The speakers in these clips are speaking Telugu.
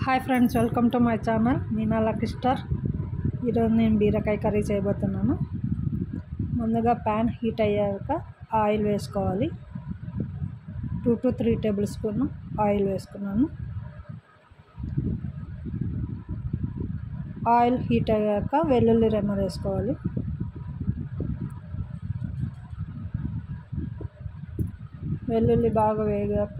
hi friends welcome to my channel Meena lucky star ఈరోజు నేను బీరకాయ కర్రీ చేయబోతున్నాను ముందుగా ప్యాన్ హీట్ అయ్యాక ఆయిల్ వేసుకోవాలి two to three tablespoon oil వేసుకున్నాను ఆయిల్ హీట్ అయ్యాక వెల్లుల్లి రెమ్మ వేసుకోవాలి వెల్లుల్లి బాగా వేగాక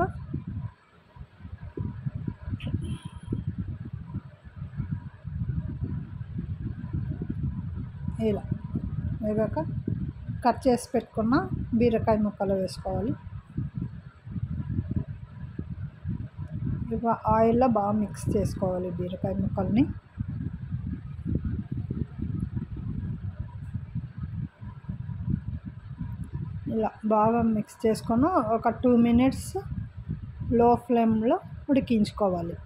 ఇలా వేగాక కట్ చేసి పెట్టుకున్న బీరకాయ ముక్కలు వేసుకోవాలి ఇక ఆయిల్లో బాగా మిక్స్ చేసుకోవాలి బీరకాయ ముక్కల్ని ఇలా బాగా మిక్స్ చేసుకొని ఒక టూ మినిట్స్ లో ఫ్లేమ్లో ఉడికించుకోవాలి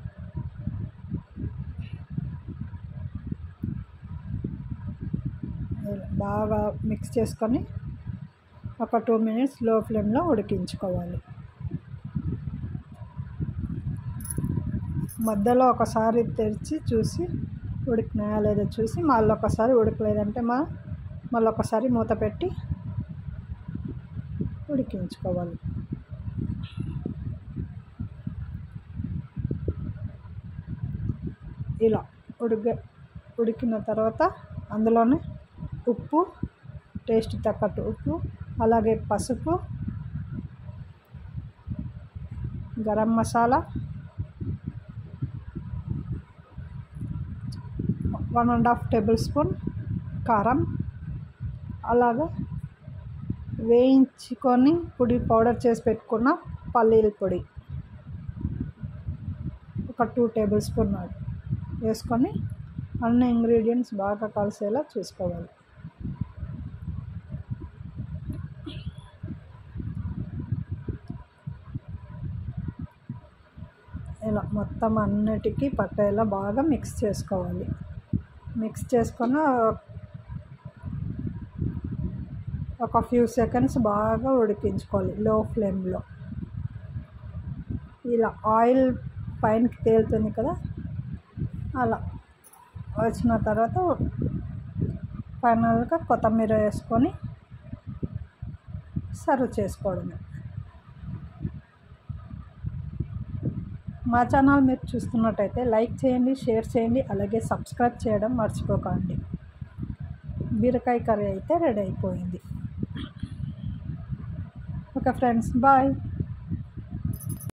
ఇలా బాగా మిక్స్ చేసుకొని ఒక టూ మినిట్స్ లో ఫ్లేమ్లో ఉడికించుకోవాలి మధ్యలో ఒకసారి తెరిచి చూసి ఉడికినాయా లేదో చూసి మళ్ళీ ఒకసారి ఉడకలేదంటే మా మళ్ళీ ఒకసారి మూత పెట్టి ఉడికించుకోవాలి ఇలా ఉడిక ఉడికిన తర్వాత అందులోనే ఉప్పు టేస్ట్ తగ్గట్టు ఉప్పు అలాగే పసుపు garam masala one and half tablespoon కారం అలాగే వేయించుకొని పొడి పౌడర్ చేసి పెట్టుకున్న పల్లీల పొడి ఒక టూ టేబుల్ స్పూన్ వేసుకొని అన్ని ఇంగ్రీడియంట్స్ బాగా కలిసేలా చూసుకోవాలి ఇలా మొత్తం అన్నిటికీ పట్టేలా బాగా మిక్స్ చేసుకోవాలి మిక్స్ చేసుకొని ఒక ఫ్యూ సెకండ్స్ బాగా ఉడికించుకోవాలి లో ఫ్లేమ్లో ఇలా ఆయిల్ పైనకి తేలుతుంది కదా అలా వచ్చిన తర్వాత ఫైనల్గా కొత్తిమీర వేసుకొని సర్వ్ చేసుకోవడమే మా ఛానల్ మీరు చూస్తున్నట్టయితే లైక్ చేయండి షేర్ చేయండి అలాగే సబ్స్క్రైబ్ చేయడం మర్చిపోకండి బీరకాయ కర్రీ అయితే రెడీ అయిపోయింది ఓకే ఫ్రెండ్స్ బాయ్